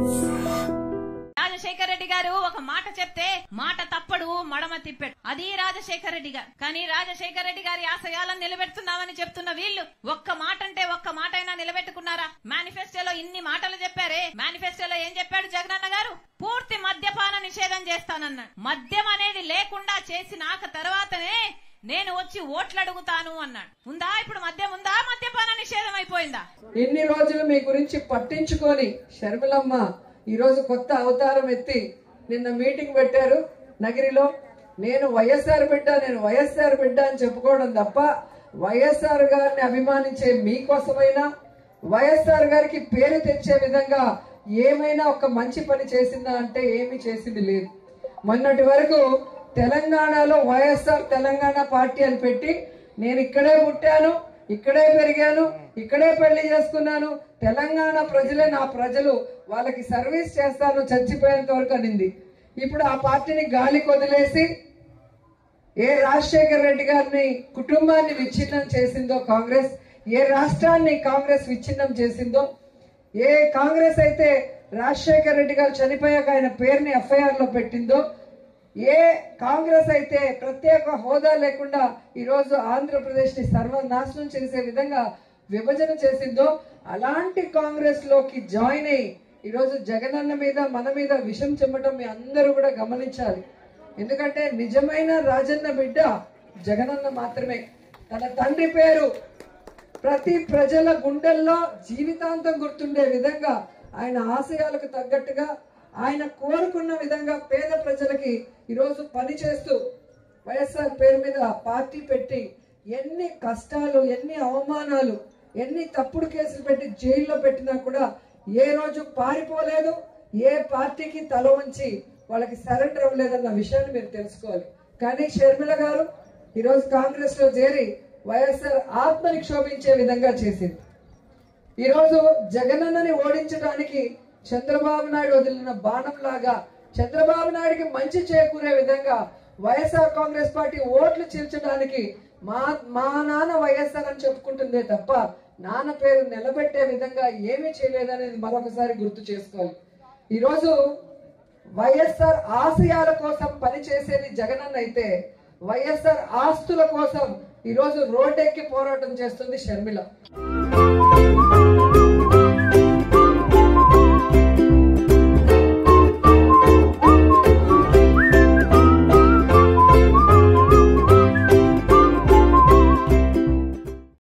రాజశేఖర రెడ్డి గారు ఒక మాట చెప్తే మాట తప్పడు మడమ తిప్పెడు అది రాజశేఖర రెడ్డి గారు కానీ రాజశేఖర రెడ్డి గారి ఆశయాలను నిలబెడుతున్నామని చెప్తున్న వీళ్ళు ఒక్క మాట అంటే ఒక్క మాట అయినా నిలబెట్టుకున్నారా మేనిఫెస్టోలో ఇన్ని మాటలు చెప్పారే మేనిఫెస్టోలో ఏం చెప్పాడు జగనన్న గారు పూర్తి మద్యపాన నిషేధం చేస్తానన్నాడు మద్యం అనేది లేకుండా చేసినాక తర్వాతనే నేను వచ్చి ఓట్లు అడుగుతాను అన్నాడు ఉందా ఇప్పుడు మద్యం ఉందా మద్యపాన నిషేధం అయిపోయిందా ఇన్ని రోజులు మీ గురించి పట్టించుకొని షర్మిలమ్మ ఈ రోజు కొత్త అవతారం ఎత్తి నిన్న మీటింగ్ పెట్టారు నగిరిలో నేను వైఎస్ఆర్ బిడ్డ నేను వైఎస్ఆర్ బిడ్డ అని చెప్పుకోవడం తప్ప వైఎస్ఆర్ గారిని అభిమానించే మీకోసమైనా వైఎస్ఆర్ గారికి పేరు తెచ్చే విధంగా ఏమైనా ఒక మంచి పని చేసిందా అంటే ఏమీ చేసింది లేదు మొన్నటి వరకు తెలంగాణలో వైఎస్ఆర్ తెలంగాణ పార్టీ అని పెట్టి నేను ఇక్కడే పుట్టాను ఇక్కడే పెరిగాను ఇక్కడే పెళ్లి చేసుకున్నాను తెలంగాణ ప్రజలే నా ప్రజలు వాళ్ళకి సర్వీస్ చేస్తాను చచ్చిపోయేంత వరకు అనింది ఇప్పుడు ఆ పార్టీని గాలికి వదిలేసి ఏ రాజశేఖర రెడ్డి గారిని కుటుంబాన్ని విచ్ఛిన్నం చేసిందో కాంగ్రెస్ ఏ రాష్ట్రాన్ని కాంగ్రెస్ విచ్ఛిన్నం చేసిందో ఏ కాంగ్రెస్ అయితే రాజశేఖర రెడ్డి గారు చనిపోయాక ఆయన పేరుని ఎఫ్ఐఆర్ లో పెట్టిందో ఏ కాంగ్రెస్ అయితే ప్రత్యేక హోదా లేకుండా ఈరోజు ఆంధ్రప్రదేశ్ ని సర్వనాశనం చేసే విధంగా విభజన చేసిందో అలాంటి కాంగ్రెస్ లోకి జాయిన్ అయ్యి ఈరోజు జగనన్న మీద మన మీద విషం చెమ్మటం మీ అందరూ కూడా గమనించాలి ఎందుకంటే నిజమైన రాజన్న బిడ్డ జగనన్న మాత్రమే తన తండ్రి పేరు ప్రతి ప్రజల గుండెల్లో జీవితాంతం గుర్తుండే విధంగా ఆయన ఆశయాలకు తగ్గట్టుగా ఆయన కోరుకున్న విధంగా పేద ప్రజలకి ఈరోజు పని చేస్తూ వైఎస్ఆర్ పేరు మీద పార్టీ పెట్టి ఎన్ని కష్టాలు ఎన్ని అవమానాలు ఎన్ని తప్పుడు కేసులు పెట్టి జైల్లో పెట్టినా కూడా ఏ రోజు పారిపోలేదు ఏ పార్టీకి తల వంచి వాళ్ళకి సరెండర్ అవ్వలేదన్న విషయాన్ని మీరు తెలుసుకోవాలి కానీ షర్మిల గారు ఈరోజు కాంగ్రెస్ లో చేరి వైఎస్ఆర్ ఆత్మని క్షోభించే విధంగా చేసింది ఈరోజు జగనన్నని ఓడించడానికి చంద్రబాబు నాయుడు వదిలిన బాణం లాగా చంద్రబాబు నాయుడికి మంచి చేకూరే విధంగా వైఎస్ఆర్ కాంగ్రెస్ పార్టీ ఓట్లు చీల్చడానికి మా మా నాన్న వైఎస్ఆర్ అని చెప్పుకుంటుందే తప్ప నాన్న పేరు నిలబెట్టే విధంగా ఏమీ చేయలేదనేది మరొకసారి గుర్తు చేసుకోవాలి ఈరోజు వైఎస్ఆర్ ఆశయాల కోసం పనిచేసేది జగనన్న అయితే వైఎస్ఆర్ ఆస్తుల కోసం ఈరోజు రోడ్డెక్కి పోరాటం చేస్తుంది షర్మిల